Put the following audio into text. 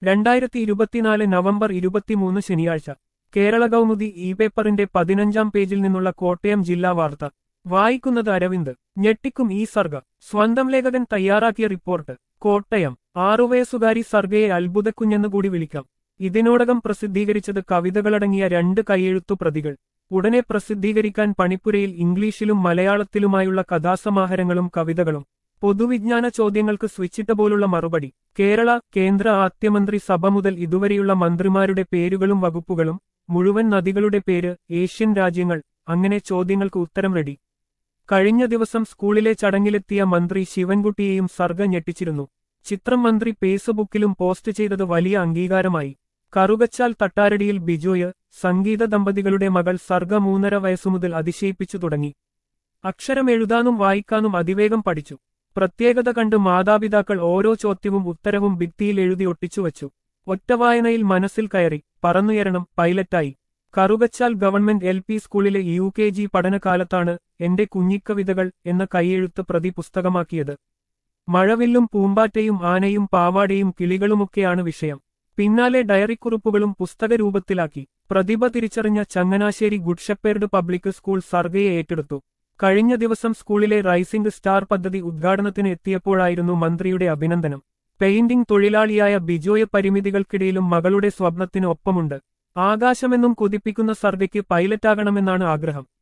രണ്ടായിരത്തി ഇരുപത്തിനാല് നവംബർ ഇരുപത്തിമൂന്ന് ശനിയാഴ്ച കേരള കൗമുദി ഇ പേപ്പറിന്റെ പതിനഞ്ചാം പേജിൽ നിന്നുള്ള കോട്ടയം ജില്ലാ വാർത്ത വായിക്കുന്നത് അരവിന്ദ് ഞെട്ടിക്കും ഈ സർഗ സ്വന്തം ലേഖകൻ തയ്യാറാക്കിയ റിപ്പോർട്ട് കോട്ടയം ആറുവയസ്സുകാരി സർഗയെ അത്ഭുതക്കുഞ്ഞെന്ന് കൂടി വിളിക്കാം ഇതിനോടകം പ്രസിദ്ധീകരിച്ചത് കവിതകളടങ്ങിയ രണ്ട് കൈയെഴുത്തു പ്രതികൾ ഉടനെ പ്രസിദ്ധീകരിക്കാൻ പണിപ്പുരയിൽ ഇംഗ്ലീഷിലും മലയാളത്തിലുമായുള്ള കഥാസമാഹാരങ്ങളും കവിതകളും പൊതുവിജ്ഞാന ചോദ്യങ്ങൾക്ക് സ്വിച്ചിട്ട പോലുള്ള മറുപടി കേരള കേന്ദ്ര ആദ്യമന്ത്രി സഭ മുതൽ ഇതുവരെയുള്ള മന്ത്രിമാരുടെ പേരുകളും വകുപ്പുകളും മുഴുവൻ നദികളുടെ പേര് ഏഷ്യൻ രാജ്യങ്ങൾ അങ്ങനെ ചോദ്യങ്ങൾക്ക് ഉത്തരം റെഡി കഴിഞ്ഞ ദിവസം സ്കൂളിലെ ചടങ്ങിലെത്തിയ മന്ത്രി ശിവൻകുട്ടിയെയും സർഗ ഞെട്ടിച്ചിരുന്നു ചിത്രം മന്ത്രി ഫേസ്ബുക്കിലും പോസ്റ്റ് ചെയ്തത് വലിയ അംഗീകാരമായി കറുകച്ചാൽ തട്ടാരടിയിൽ ബിജോയ് സംഗീത ദമ്പതികളുടെ മകൾ സർഗ മൂന്നര വയസ്സുമുതൽ അതിശയിപ്പിച്ചു തുടങ്ങി അക്ഷരം എഴുതാനും വായിക്കാനും അതിവേഗം പഠിച്ചു പ്രത്യേകത കണ്ട് മാതാപിതാക്കൾ ഓരോ ചോദ്യവും ഉത്തരവും ഭിത്തിയിൽ എഴുതി ഒട്ടിച്ചുവച്ചു ഒറ്റവായനയിൽ മനസ്സിൽ കയറി പറന്നുയരണം പൈലറ്റായി കറുകച്ചാൽ ഗവൺമെന്റ് എൽ പി സ്കൂളിലെ യു കെ ജി പഠനകാലത്താണ് എന്റെ കുഞ്ഞിക്കവിതകൾ എന്ന കൈയെഴുത്ത് പ്രതി പുസ്തകമാക്കിയത് മഴവില്ലും പൂമ്പാറ്റയും ആനയും പാവാടയും കിളികളുമൊക്കെയാണ് വിഷയം പിന്നാലെ ഡയറിക്കുറിപ്പുകളും പുസ്തകരൂപത്തിലാക്കി പ്രതിഭ തിരിച്ചറിഞ്ഞ Changanassery Good Shepherd Public School സർഗയെ ഏറ്റെടുത്തു കഴിഞ്ഞ ദിവസം സ്കൂളിലെ റൈസിംഗ് സ്റ്റാർ പദ്ധതി ഉദ്ഘാടനത്തിന് എത്തിയപ്പോഴായിരുന്നു മന്ത്രിയുടെ അഭിനന്ദനം പെയിന്റിംഗ് തൊഴിലാളിയായ ബിജോയ പരിമിതികൾക്കിടയിലും മകളുടെ സ്വപ്നത്തിന് ഒപ്പമുണ്ട് ആകാശമെന്നും കൊതിപ്പിക്കുന്ന സർഗയ്ക്ക് പൈലറ്റാകണമെന്നാണ് ആഗ്രഹം